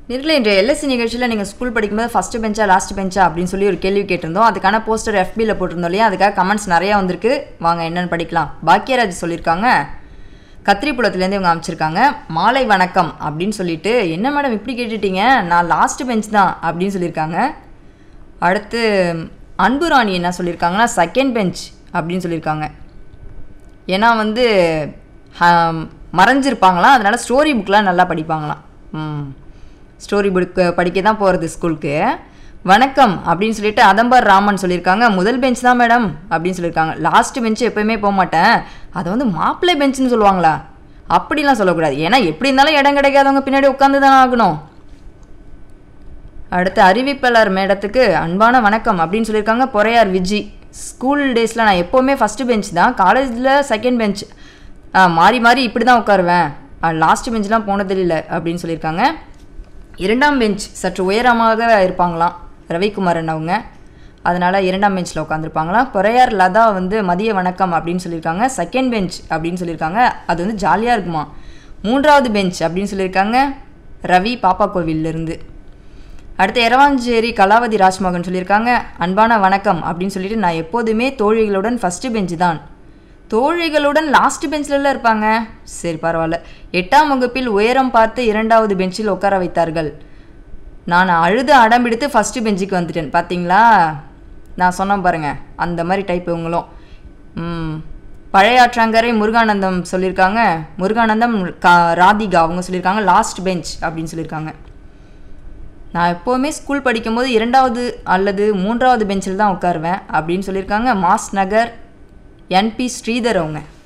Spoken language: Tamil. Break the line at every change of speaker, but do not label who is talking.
நேர்களே இன்றைய எல்எஸ்சி நிகழ்ச்சியில் நீங்கள் ஸ்கூல் படிக்கும்போது ஃபஸ்ட்டு பெஞ்சா லாஸ்ட் பெஞ்சா அப்படின்னு சொல்லி ஒரு கேள்வி கேட்டிருந்தோம் அதுக்கான போஸ்டர் எஃபியில் போட்டிருந்தோம் இல்லையா அதுக்காக கமெண்ட்ஸ் நிறையா வந்திருக்கு வாங்க என்னென்னு படிக்கலாம் பாக்கியராஜ் சொல்லியிருக்காங்க கத்திரிப்புலத்துலேருந்து இவங்க அமைச்சிருக்காங்க மாலை வணக்கம் அப்படின்னு சொல்லிட்டு என்ன மேடம் இப்படி கேட்டுட்டீங்க நான் லாஸ்ட் பெஞ்ச் தான் அப்படின்னு சொல்லியிருக்காங்க அடுத்து அன்பு ராணி என்ன சொல்லியிருக்காங்கன்னா செகண்ட் பெஞ்ச் அப்படின்னு சொல்லியிருக்காங்க ஏன்னா வந்து ஹம், மறைஞ்சிருப்பாங்களாம் அதனால் ஸ்டோரி புக்கெலாம் நல்லா படிப்பாங்களாம் ம் ஸ்டோரி புக் படிக்க தான் போகிறது ஸ்கூலுக்கு வணக்கம் அப்படின்னு சொல்லிட்டு அதம்பார் ராமன் சொல்லியிருக்காங்க முதல் பெஞ்ச் தான் மேடம் அப்படின்னு சொல்லியிருக்காங்க லாஸ்ட் பெஞ்ச் எப்போயுமே போக மாட்டேன் அதை வந்து மாப்பிள்ளை பெஞ்சுன்னு சொல்லுவாங்களா அப்படிலாம் சொல்லக்கூடாது ஏன்னா எப்படி இருந்தாலும் இடம் கிடைக்காதவங்க பின்னாடி உட்காந்து தானே ஆகணும் அடுத்து அறிவிப்பாளர் மேடத்துக்கு அன்பான வணக்கம் அப்படின்னு சொல்லியிருக்காங்க பொறையார் விஜி ஸ்கூல் டேஸில் நான் எப்போவுமே ஃபஸ்ட்டு பெஞ்ச் தான் காலேஜில் செகண்ட் பெஞ்ச் மாறி மாறி இப்படி தான் உட்காருவேன் லாஸ்ட் பெஞ்ச்லாம் போனதில்லை இல்லை அப்படின்னு சொல்லியிருக்காங்க இரண்டாம் பெஞ்ச் சற்று உயரமாக இருப்பாங்களாம் ரவிக்குமாரன் அவங்க அதனால் இரண்டாம் பெஞ்சில் உட்காந்துருப்பாங்களாம் பொறையார் லதா வந்து மதிய வணக்கம் அப்படின்னு சொல்லியிருக்காங்க செகண்ட் பெஞ்ச் அப்படின்னு சொல்லியிருக்காங்க அது வந்து ஜாலியாக இருக்குமா மூன்றாவது பெஞ்ச் அப்படின்னு சொல்லியிருக்காங்க ரவி பாப்பா கோவிலிருந்து அடுத்து எரவாஞ்சேரி கலாவதி ராஜ்மோகன் சொல்லியிருக்காங்க அன்பான வணக்கம் அப்படின்னு சொல்லிட்டு நான் எப்போதுமே தோழிகளுடன் ஃபஸ்ட்டு பெஞ்சு தான் தோழிகளுடன் லாஸ்ட் பெஞ்சிலலாம் இருப்பாங்க சரி பரவாயில்ல எட்டாம் வகுப்பில் உயரம் பார்த்து இரண்டாவது பெஞ்சில் உட்கார வைத்தார்கள் நான் அழுது அடம்பிடித்து ஃபஸ்ட்டு பெஞ்சுக்கு வந்துட்டேன் பார்த்தீங்களா நான் சொன்னேன் பாருங்க அந்த மாதிரி டைப் இவங்களும் ம், பழையாற்றங்கரை முருகானந்தம் சொல்லியிருக்காங்க முருகானந்தம் கா ராதிகா அவங்க சொல்லியிருக்காங்க லாஸ்ட் பெஞ்ச் அப்படின்னு சொல்லியிருக்காங்க நான் எப்போவுமே ஸ்கூல் படிக்கும்போது இரண்டாவது அல்லது மூன்றாவது பெஞ்சில் தான் உட்காருவேன் அப்படின்னு சொல்லியிருக்காங்க மாஸ் நகர் என்பி ஸ்ரீதர் அவங்க